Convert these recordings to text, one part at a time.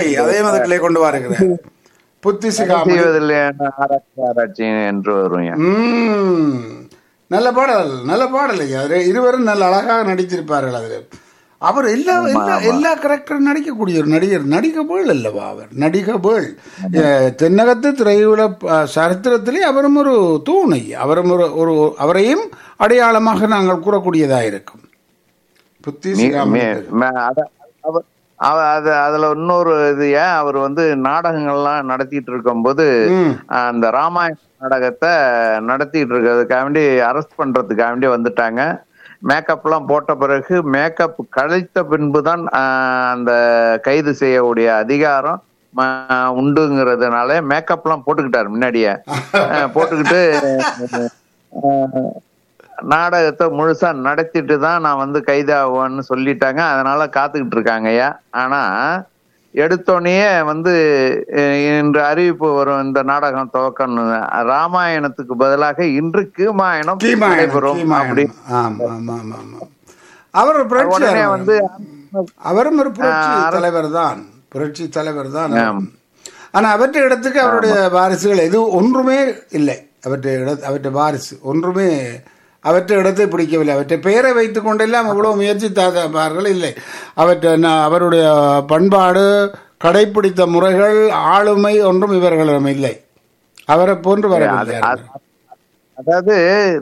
அதே மதத்திலே கொண்டு வருகிறார் புத்தி சிகாமணி செய்வதில்லை ஆராய்ச்சி ஆராய்ச்சி என்று வரும் ஐயா. ம். நல்ல பாடல் நல்ல பாடல் ஐயா அது இருவரும் நல்ல அழகாக நடித்திருப்பார்கள் அதில் அவர் எல்லா எல்லா எல்லா கரெக்டரும் நடிக்கக்கூடிய ஒரு நடிகர் நடிக பேள் அல்லவா அவர் நடிக பேள் அஹ், தென்னகத்து திரையுல அஹ், சரித்திரத்திலே அவரும் ஒரு தூண் ஐயா அவரும் ஒரு ஒரு அவரையும் அடையாளமாக நாங்கள் கூறக்கூடியதாக இருக்கும் புத்தி மீ- சிகாமணி மீ- ம- அத- அவ- அவ- அது அதுல இன்னொரு இது ஏன் அவர் வந்து நாடகங்கள்லாம் நடத்திட்டு இருக்கும்போது ம். அந்த ராமாயண நாடகத்தை நடத்திட்டு இருக்கிறதுக்காக வேண்டி அரெஸ்ட் பண்றதுக்காக வேண்டி வந்துட்டாங்க மேக்கப் எல்லாம் போட்ட பிறகு மேக்கப் கழித்த பின்புதான் ஆஹ், அந்த கைது செய்யக்கூடிய அதிகாரம் ம- உண்டுங்கிறதுனால மேக்கப் எல்லாம் போட்டுக்கிட்டாரு முன்னாடியே ஆஹ், போட்டுக்கிட்டு ஆஹ், நாடகத்தை முழுசா நடத்திட்டு தான் நான் வந்து கைதாகுவேன்னு சொல்லிட்டாங்க அதனால காத்துக்கிட்டு இருக்காங்க ஐயா ஆனா எடுத்தோடனே வந்து அஹ், இன்று அறிவிப்பு வரும் இந்த நாடகம் துவக்கணும் ராமாயணத்துக்கு பதிலாக இன்று கீமாயணம் கீமாயனம், நடைபெறும் அப்படி கீமாயனம். ஆமா, ஆமா, ஆமா, ஆமா. அவர் ஒரு உடனே புரட்சியாளர் வந்து அவரும் ஒரு புரட்சி தலைவர் தான் புரட்சி தலைவர் தான் ஆம். ஆனா அவற்றை இடத்துக்கு அவருடைய வாரிசுகள் எதுவும் ஒன்றுமே இல்லை அவற்றை இட அவற்றை வாரிசு ஒன்றுமே அவற்றை இடத்தை பிடிக்கவில்லை அவற்றை பெயரை வைத்துக் கொண்டெல்லாம் அவ்வளவு முயற்சி தாதார்கள் இல்லை அவற்றை ந- அவருடைய பண்பாடு கடைப்பிடித்த முறைகள் ஆளுமை ஒன்றும் இவர்களிடம் இல்லை அவரை போன்று வரவில்லை அது- அதாவது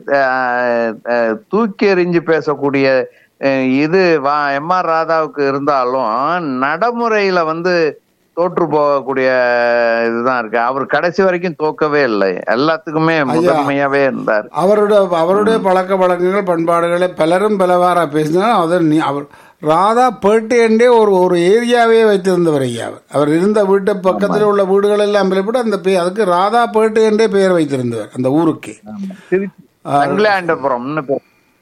அஹ், அஹ், தூக்கி எறிஞ்சு பேசக்கூடிய அஹ், இது வா எம் ஆர் ராதாவுக்கு இருந்தாலும் நடைமுறையில வந்து தோற்று போகக்கூடிய இதுதான் இருக்கு அவர் கடைசி வரைக்கும் தோக்கவே இல்லை எல்லாத்துக்குமே முதன்மையாவே இருந்தார் அவருடைய அவருடைய பழக்க வழக்கங்கள் பண்பாடுகளை பலரும் பலவாரா பேசினாலும் அவர் நீ- அவர் ராதா பேட்டை என்றே ஒரு ஒரு ஏரியாவே வைத்திருந்தவர் ஐயா அவர் அவர் இருந்த வீட்டு பக்கத்தில் உள்ள வீடுகள் எல்லாம் பிள்ளைப்பட்டு அந்த பே அதுக்கு ராதா பேட்டை என்றே பெயர் வைத்திருந்தவர் அந்த ஊருக்கு திருச்சி சங்கிலியாண்டபுரம்னு பேர்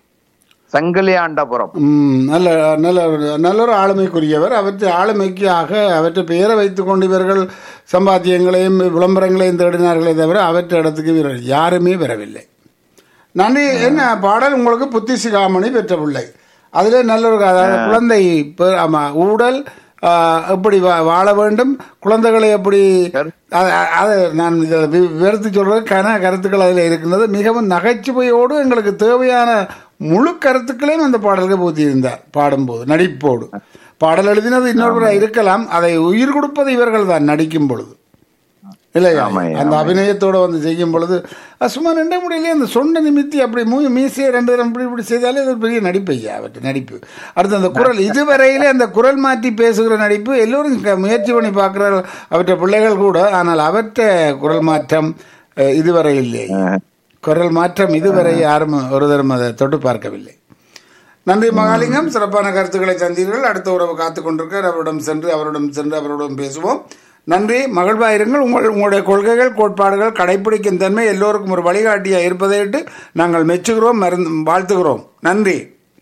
சங்கிலியாண்டபுரம் ம், நல்ல நல்ல ஒரு- நல்ல ஒரு ஆளுமைக்குரியவர் அவற்றை ஆளுமைக்கு ஆக அவற்றை பெயரை வைத்துக் கொண்டு இவர்கள் சம்பாத்தியங்களையும் விளம்பரங்களையும் தேடினார்களே தவிர அவற்றை இடத்துக்கு இவர்கள் யாருமே வரவில்லை நன்றி என்ன பாடல் உங்களுக்கு புத்தி சிகாமணி பெற்ற பிள்ளை அதிலே நல்ல ஒரு அதாவது குழந்தை பெ- ஆமா ஊடல் ஆ, எப்படி வா- வாழ வேண்டும் குழந்தைகளை எப்படி அது அது நான் இதை வி- விவரித்து சொல்றது கன கருத்துக்கள் அதில் இருக்கின்றது மிகவும் நகைச்சுவையோடு எங்களுக்கு தேவையான முழு கருத்துக்களையும் அந்த பாடலுக்கு பூத்தியிருந்தார் பாடும்போது நடிப்போடு பாடல் எழுதினது இன்னொருவராக இருக்கலாம் அதை உயிர் கொடுப்பது இவர்கள் தான் நடிக்கும் பொழுது இல்லையா ஆமாய்யா, அந்த அபிநயத்தோட வந்து செய்யும் பொழுது அது சும்மா ரெண்டே முடியலையே அந்த சொண்ட நிமித்தி அப்படி மூ மீசையை ரெண்டு தரம் இப்படி இப்படி செய்தாலே அது ஒரு பெரிய நடிப்பு ஐயா அவற்றை நடிப்பு அடுத்து அந்த குரல் இதுவரையிலே அந்த குரல் மாற்றி பேசுகிற நடிப்பு எல்லோரும் க- முயற்சி பண்ணி பார்க்குற அவற்றை பிள்ளைகள் கூட ஆனால் அவற்றை குரல் மாற்றம் அஹ், இதுவரை இல்லை குரல் மாற்றம் இதுவரை யாரும் ஒரு தரம் அதை தொட்டு பார்க்கவில்லை நன்றி மகாலிங்கம் சிறப்பான கருத்துக்களை தந்தீர்கள் அடுத்த உறவு காத்து கொண்டிருக்கார் அவரிடம் சென்று அவரிடம் சென்று அவரிடம் பேசுவோம் நன்றி மகிழ்வாயிருங்கள் உங்கள் உங்களுடைய கொள்கைகள் கோட்பாடுகள் கடைபிடிக்கும் தன்மை எல்லோருக்கும் ஒரு வழிகாட்டியாக இருப்பதையிட்டு நாங்கள் மெச்சுகிறோம் மருந்து வாழ்த்துகிறோம் நன்றி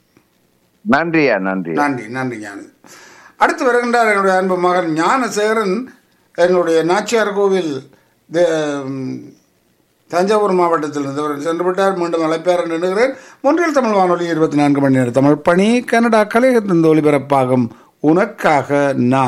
நன்றியா நன்றி நன்றி நன்றி ஞானி அடுத்து வருகின்றார் என்னுடைய அன்பு மகன் ஞானசேகரன் எங்களுடைய நாச்சியார் கோவில் தே- ம், தஞ்சாவூர் மாவட்டத்தில் இருந்தவர் சென்று விட்டார் மீண்டும் அழைப்பார் என்று எண்ணுகிறேன் ஒன்றில் தமிழ் வானொலி இருபத்தி நான்கு மணி நேரம் தமிழ் பணி கனடா கலையகத்தின் ஒலிபரப்பாகும் உனக்காக நான்